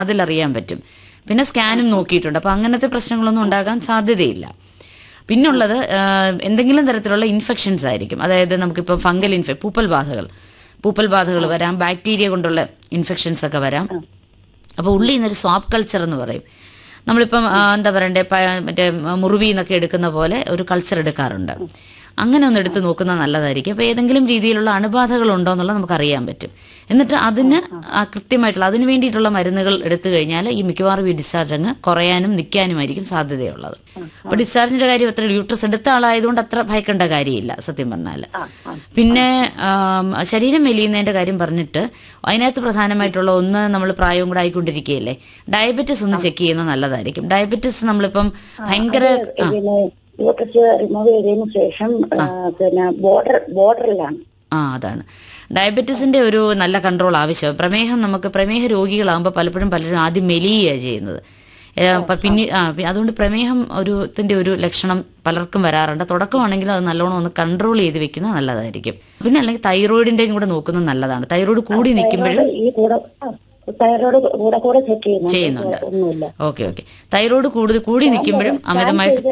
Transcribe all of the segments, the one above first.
അതിലറിയാൻ പറ്റും പിന്നെ സ്കാനും നോക്കിയിട്ടുണ്ട് അപ്പോൾ അങ്ങനത്തെ പ്രശ്നങ്ങളൊന്നും ഉണ്ടാകാൻ സാധ്യതയില്ല പിന്നുള്ളത് ആ, എന്തെങ്കിലും തരത്തിലുള്ള ഇൻഫെക്ഷൻസ് ആയിരിക്കും അതായത് നമുക്കിപ്പോൾ ഫംഗൽ ഇൻഫെ പൂപ്പൽ ബാധകൾ പൂപ്പൽ ബാധകൾ വരാം ബാക്ടീരിയ കൊണ്ടുള്ള ഇൻഫെക്ഷൻസ് ഒക്കെ വരാം അപ്പോൾ ഉള്ളിൽ നിന്നൊരു സ്വാപ്പ് കൾച്ചർ എന്ന് പറയും നമ്മളിപ്പം ആ, എന്താ പറയണ്ടേ പ- മറ്റേ മുറിവി എന്നൊക്കെ എടുക്കുന്ന പോലെ ഒരു കൾച്ചർ എടുക്കാറുണ്ട് അങ്ങനെ ഒന്ന് എടുത്ത് നോക്കുന്നത് നല്ലതായിരിക്കും അപ്പോൾ ഏതെങ്കിലും രീതിയിലുള്ള അണുബാധകൾ ഉണ്ടോ എന്നുള്ളത് നമുക്ക് അറിയാൻ പറ്റും എന്നിട്ട് അതിന് ആ കൃത്യമായിട്ടുള്ള അതിന് വേണ്ടിയിട്ടുള്ള മരുന്നുകൾ എടുത്തു കഴിഞ്ഞാൽ ഈ മിക്കവാറും ഈ ഡിസ്ചാർജ് അങ്ങ് കുറയാനും നിൽക്കാനുമായിരിക്കും സാധ്യതയുള്ളത് അപ്പോൾ ഡിസ്ചാർജിന്റെ കാര്യം അത്ര യൂട്രസ് എടുത്ത ആളായതുകൊണ്ട് അത്ര ഭയക്കേണ്ട കാര്യമില്ല സത്യം പറഞ്ഞാൽ പിന്നെ ആം, ശരീരം മെലിയുന്നതിന്റെ കാര്യം പറഞ്ഞിട്ട് അതിനകത്ത് പ്രധാനമായിട്ടുള്ള ഒന്ന് നമ്മൾ പ്രായവും കൂടെ ആയിക്കൊണ്ടിരിക്കുകയല്ലേ ഡയബറ്റിസ് ഒന്ന് ചെക്ക് ചെയ്യുന്നത് നല്ലതായിരിക്കും ഡയബറ്റിസ് നമ്മളിപ്പം ഭയങ്കര ആ, പിന്നെ യൂട്രസ് റിമൂവ് ചെയ്തതിനു ശേഷം ആ, പിന്നെ ബോർഡർ ബോർഡറിലാണ് ആ അതാണ് ഡയബറ്റീസിന്റെ ഒരു നല്ല കൺട്രോൾ ആവശ്യം പ്രമേഹം നമുക്ക് പ്രമേഹ രോഗികളാകുമ്പോൾ പലപ്പോഴും പലരും ആദ്യം മെലിയുകയാണ് ചെയ്യുന്നത് ഏ, അപ്പൊ പിന്നെ ആ പി- അതുകൊണ്ട് പ്രമേഹം ഒരു ത്തിന്റെ ഒരു ലക്ഷണം പലർക്കും വരാറുണ്ട് തുടക്കമാണെങ്കിലും അത് നല്ലോണം ഒന്ന് കൺട്രോൾ ചെയ്ത് വെക്കുന്നത് നല്ലതായിരിക്കും പിന്നെ അല്ലെങ്കിൽ തൈറോയിഡിന്റെയും കൂടെ നോക്കുന്നത് നല്ലതാണ് തൈറോയിഡ് കൂടി നിൽക്കുമ്പോഴും ഈ കൂടെ തൈറോയ്ഡ് കൂടെ കൂടെ ചെക്ക് ചെയ്യുന്നുണ്ട് ചെയ്യുന്നുണ്ട് ഒന്നുമില്ല ഓക്കെ ഓക്കെ തൈറോയിഡ് കൂടുതൽ കൂടി നിൽക്കുമ്പോഴും അമിതമായിട്ട്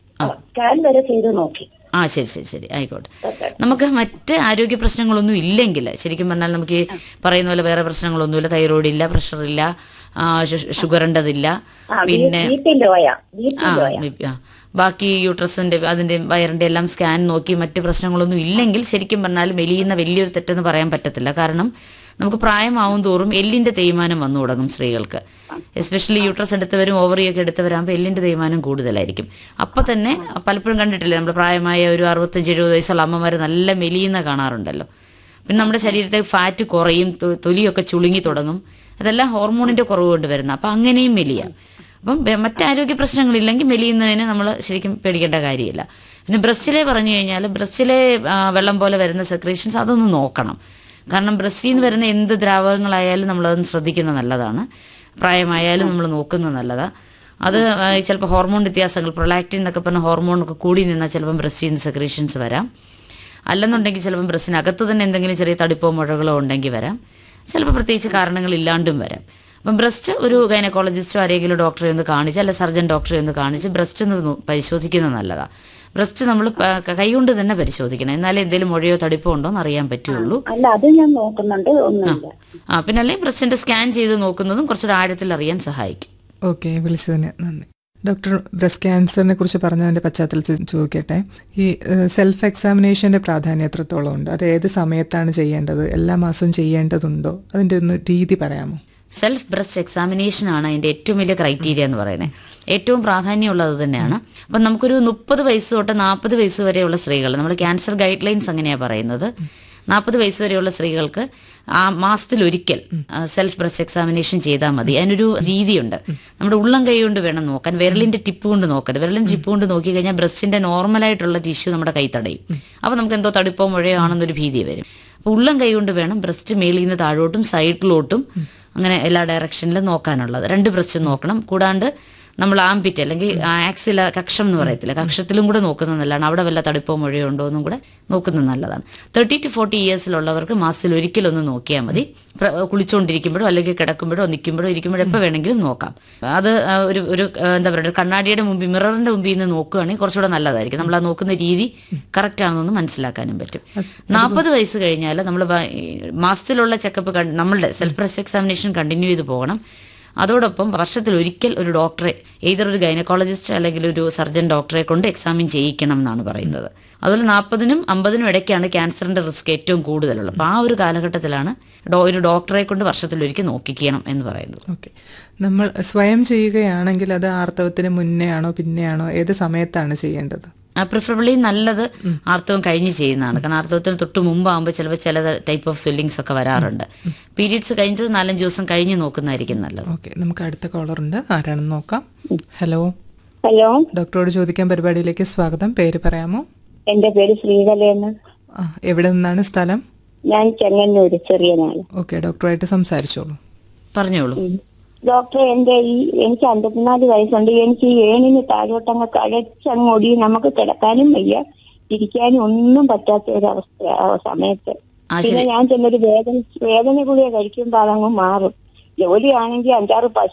സ്കാൻ വരെ ചെയ്ത് നോക്കി ആ ശരി ശരി ശരി ആയിക്കോട്ടെ നമുക്ക് മറ്റ് ആരോഗ്യ പ്രശ്നങ്ങളൊന്നും ഇല്ലെങ്കിൽ ശരിക്കും പറഞ്ഞാൽ നമുക്ക് ഈ പറയുന്ന പോലെ വേറെ പ്രശ്നങ്ങളൊന്നുമില്ല തൈറോയിഡ് ഇല്ല പ്രഷർ ഇല്ല ആ, ഷു- ഷുഗറിൻ്റെതില്ല പിന്നെ ബി പി ലോയ ബി പി ആ ലോയ ബി- ആ. ബാക്കി യൂട്രസിന്റെ അതിന്റെ വയറിന്റെ എല്ലാം സ്കാൻ നോക്കി മറ്റ് പ്രശ്നങ്ങളൊന്നും ഇല്ലെങ്കിൽ ശരിക്കും പറഞ്ഞാൽ മെലിയുന്ന വലിയൊരു തെറ്റെന്ന് പറയാൻ പറ്റത്തില്ല കാരണം നമുക്ക് പ്രായമാവും തോറും എല്ലിന്റെ തേയ്മാനം വന്നു തുടങ്ങും സ്ത്രീകൾക്ക് എസ്പെഷ്യലി യൂട്രസ് എടുത്തവരും ഓവറിയൊക്കെ എടുത്തവരാകുമ്പോൾ എല്ലിന്റെ തേയ്മാനം കൂടുതലായിരിക്കും അപ്പൊ തന്നെ പലപ്പോഴും കണ്ടിട്ടില്ലേ നമ്മൾ പ്രായമായ ഒരു അറുപത്തഞ്ച് എഴുപത് വയസ്സുള്ള അമ്മമാർ നല്ല മെലിയുന്ന കാണാറുണ്ടല്ലോ പിന്നെ നമ്മുടെ ശരീരത്തെ ഫാറ്റ് കുറയും തൊ- തൊലിയൊക്കെ ചുളുങ്ങി തുടങ്ങും അതെല്ലാം ഹോർമോണിന്റെ കുറവ് കൊണ്ട് വരുന്ന അപ്പൊ അങ്ങനെയും മെലിയാം അപ്പം വെ- മറ്റാരോഗ്യ പ്രശ്നങ്ങളില്ലെങ്കിൽ മെലിയുന്നതിന് നമ്മൾ ശരിക്കും പേടിക്കേണ്ട കാര്യമില്ല പിന്നെ ബ്രസ്റ്റിലെ പറഞ്ഞു കഴിഞ്ഞാൽ ബ്രസ്റ്റിലെ ആ, വെള്ളം പോലെ വരുന്ന സെക്രേഷൻസ് അതൊന്ന് നോക്കണം കാരണം ബ്രസ്റ്റിൽ നിന്ന് വരുന്ന എന്ത് ദ്രാവകങ്ങളായാലും നമ്മളതൊന്ന് ശ്രദ്ധിക്കുന്നത് നല്ലതാണ് പ്രായമായാലും നമ്മൾ നോക്കുന്നത് നല്ലതാണ് അത് ആ, ചിലപ്പോൾ ഹോർമോൺ വ്യത്യാസങ്ങൾ പ്രൊലാക്റ്റിൻ എന്നൊക്കെ പറഞ്ഞ ഹോർമോണൊക്കെ കൂടി നിന്നാൽ ചിലപ്പം ബ്രസ്റ്റിൽ നിന്ന് സെക്രേഷൻസ് വരാം അല്ലെന്നുണ്ടെങ്കിൽ ചിലപ്പം ബ്രസ്റ്റിനകത്ത് തന്നെ എന്തെങ്കിലും ചെറിയ തടിപ്പോ മുഴകളോ ഉണ്ടെങ്കിൽ വരാം ചിലപ്പോൾ പ്രത്യേകിച്ച് കാരണങ്ങൾ ഇല്ലാണ്ടും വരാം അപ്പം ബ്രസ്റ്റ് ഒരു ഗൈനക്കോളജിസ്റ്റോ ആരെങ്കിലും ഡോക്ടറെ ഒന്ന് കാണിച്ച് അല്ല സർജൻ ഡോക്ടറെ ഒന്ന് കാണിച്ച് ബ്രസ്റ്റ് ഒന്ന് നോ- പരിശോധിക്കുന്നത് നല്ലതാണ് ബ്രസ്റ്റ് നമ്മൾ കൈകൊണ്ട് തന്നെ പരിശോധിക്കണം എന്നാലേ എന്തെങ്കിലും മുഴയോ തടിപ്പോ ഉണ്ടോ എന്ന് അറിയാൻ പറ്റുള്ളൂ അല്ല അത് ഞാൻ നോക്കുന്നുണ്ട് ഒന്നുമില്ല ആ പിന്നെ അല്ലെങ്കിൽ ബ്രസ്റ്റിന്റെ സ്കാൻ ചെയ്ത് നോക്കുന്നതും കുറച്ചുകൂടെ ആഴത്തിൽ അറിയാൻ സഹായിക്കും ഓക്കെ വിളിച്ചതിന് നന്ദി ഡോക്ടർ ബ്രസ്റ്റ് ക്യാൻസറിനെ കുറിച്ച് പറഞ്ഞതിന്റെ പശ്ചാത്തലത്തിൽ ചോദിക്കട്ടെ ഈ സെൽഫ് എക്സാമിനേഷന്റെ പ്രാധാന്യം എത്രത്തോളം ഉണ്ട് അത് ഏത് സമയത്താണ് ചെയ്യേണ്ടത് എല്ലാ മാസവും ചെയ്യേണ്ടതുണ്ടോ അതിന്റെ ഒന്ന് രീതി പറയാമോ സെൽഫ് ബ്രസ്റ്റ് എക്സാമിനേഷൻ ആണ് അതിന്റെ ഏറ്റവും വലിയ ക്രൈറ്റീരിയ എന്ന് പറയുന്നത് ഏറ്റവും പ്രാധാന്യമുള്ളത് അത് തന്നെയാണ് അപ്പം നമുക്കൊരു മുപ്പത് വയസ്സ് തൊട്ട് നാൽപ്പത് വയസ്സ് വരെയുള്ള സ്ത്രീകൾ നമ്മൾ ക്യാൻസർ ഗൈഡ് ലൈൻസ് അങ്ങനെയാണ് പറയുന്നത് നാൽപ്പത് വയസ്സ് വരെയുള്ള സ്ത്രീകൾക്ക് ആ മാസത്തിലൊരിക്കൽ സെൽഫ് ബ്രസ്റ്റ് എക്സാമിനേഷൻ ചെയ്താൽ മതി അതിനൊരു രീതിയുണ്ട് നമ്മുടെ ഉള്ളം കൈ കൊണ്ട് വേണം നോക്കാൻ വിരലിന്റെ ടിപ്പ് കൊണ്ട് നോക്കരുത് വിരലിന്റെ ടിപ്പ് കൊണ്ട് നോക്കി കഴിഞ്ഞാൽ ബ്രസ്റ്റിന്റെ നോർമലായിട്ടുള്ള ടിഷ്യൂ നമ്മുടെ കൈ തടയും അപ്പോൾ നമുക്ക് എന്തോ തടുപ്പോ മുഴയോ ആണെന്നൊരു ഭീതി വരും അപ്പോൾ ഉള്ളം കൈ കൊണ്ട് വേണം ബ്രസ്റ്റ് മേളിൽ നിന്ന് താഴോട്ടും സൈഡിലോട്ടും അങ്ങനെ എല്ലാ ഡയറക്ഷനിലും നോക്കാനുള്ളത് രണ്ട് ബ്രസ്റ്റ് നോക്കണം കൂടാണ്ട് നമ്മൾ ആംപിറ്റ് അല്ലെങ്കിൽ ആക്സില കക്ഷം എന്ന് പറയത്തില്ല കക്ഷത്തിലും കൂടെ നോക്കുന്നത് നല്ലതാണ് അവിടെ വല്ല തടുപ്പോ മുഴയോ ഉണ്ടോ എന്നും കൂടെ നോക്കുന്നത് നല്ലതാണ് തേർട്ടി ടു ഫോർട്ടി ഇയേഴ്സിലുള്ളവർക്ക് മാസത്തിൽ ഒരിക്കലൊന്ന് നോക്കിയാൽ മതി പ്ര- കുളിച്ചുകൊണ്ടിരിക്കുമ്പോഴോ അല്ലെങ്കിൽ കിടക്കുമ്പോഴോ നിൽക്കുമ്പോഴോ ഇരിക്കുമ്പോഴോ എപ്പോൾ വേണമെങ്കിലും നോക്കാം അത് ആ, ഒരു ഒരു ആ, എന്താ പറയുക ഒരു കണ്ണാടിയുടെ മുമ്പിൽ മിററിന്റെ മുമ്പിൽ നിന്ന് നോക്കുകയാണെങ്കിൽ കുറച്ചുകൂടെ നല്ലതായിരിക്കും നമ്മൾ ആ നോക്കുന്ന രീതി കറക്റ്റ് ആണെന്നൊന്ന് മനസ്സിലാക്കാനും പറ്റും നാൽപ്പത് വയസ്സ് കഴിഞ്ഞാൽ നമ്മൾ മാസത്തിലുള്ള ചെക്കപ്പ് നമ്മളുടെ സെൽഫ് ബ്രസ്റ്റ് എക്സാമിനേഷൻ കണ്ടിന്യൂ ചെയ്ത് പോകണം അതോടൊപ്പം വർഷത്തിൽ ഒരിക്കൽ ഒരു ഡോക്ടറെ ഏതൊരു ഒരു ഗൈനക്കോളജിസ്റ്റ് അല്ലെങ്കിൽ ഒരു സർജൻ ഡോക്ടറെ കൊണ്ട് എക്സാമിൻ ചെയ്യിക്കണം എന്നാണ് പറയുന്നത് അതുപോലെ നാൽപ്പതിനും അമ്പതിനും ഇടയ്ക്കാണ് ക്യാൻസറിന്റെ റിസ്ക് ഏറ്റവും കൂടുതലുള്ളത് അപ്പോൾ ആ ഒരു കാലഘട്ടത്തിലാണ് ഡോ- ഒരു ഡോക്ടറെ കൊണ്ട് വർഷത്തിൽ ഒരിക്കൽ നോക്കിക്കണം എന്ന് പറയുന്നത് ഓക്കെ നമ്മൾ സ്വയം ചെയ്യുകയാണെങ്കിൽ അത് ആർത്തവത്തിന് മുന്നേ ആണോ പിന്നെയാണോ ഏത് സമയത്താണ് ചെയ്യേണ്ടത് പ്രിഫറബിളി നല്ലത് ആർത്തവം കഴിഞ്ഞ് ചെയ്യുന്നതാണ് കാരണം ആർത്തവത്തിന് തൊട്ട് മുമ്പാകുമ്പോൾ ചിലപ്പോൾ ചില ടൈപ്പ് ഓഫ് സ്വെല്ലിങ്സ് ഒക്കെ വരാറുണ്ട് പീരീഡ്സ് കഴിഞ്ഞിട്ട് ഒരു നാലഞ്ച് ദിവസം കഴിഞ്ഞ് നോക്കുന്നതായിരിക്കും നല്ലത് ഓക്കെ നമുക്ക് അടുത്ത കോളർ ഉണ്ട് ആരാണെന്ന് നോക്കാം ഹലോ ഹലോ ഡോക്ടറോട് ചോദിക്കാൻ പരിപാടിയിലേക്ക് സ്വാഗതം പേര് പറയാമോ എന്റെ പേര് ശ്രീകലയെന്ന് ആ എവിടെ നിന്നാണ് സ്ഥലം ഞാൻ ചെങ്ങന്നൂര് ചെറിയ നാള് ഓക്കെ ഡോക്ടറുമായിട്ട് സംസാരിച്ചോളൂ പറഞ്ഞോളൂ ഡോക്ടർ എന്റെ ഈ എനിക്ക് അമ്പത്തിനാല് വയസ്സുണ്ട് എനിക്ക് ഈ ഏണിന് താഴോട്ടങ്ങ് കഴച്ചങ്ങ് ഒടിയും നമുക്ക് കിടക്കാനും വയ്യ ഇരിക്കാനും ഒന്നും പറ്റാത്ത ഒരു അവസ്ഥ ആ സമയത്ത് ആ പിന്നെ ശരി ഞാൻ ചെന്നൊരു വേദന വേദന ഗുളിക കഴിക്കുമ്പോൾ അതങ്ങ് മാറും ജോലിയാണെങ്കിൽ അഞ്ചാറ് പശു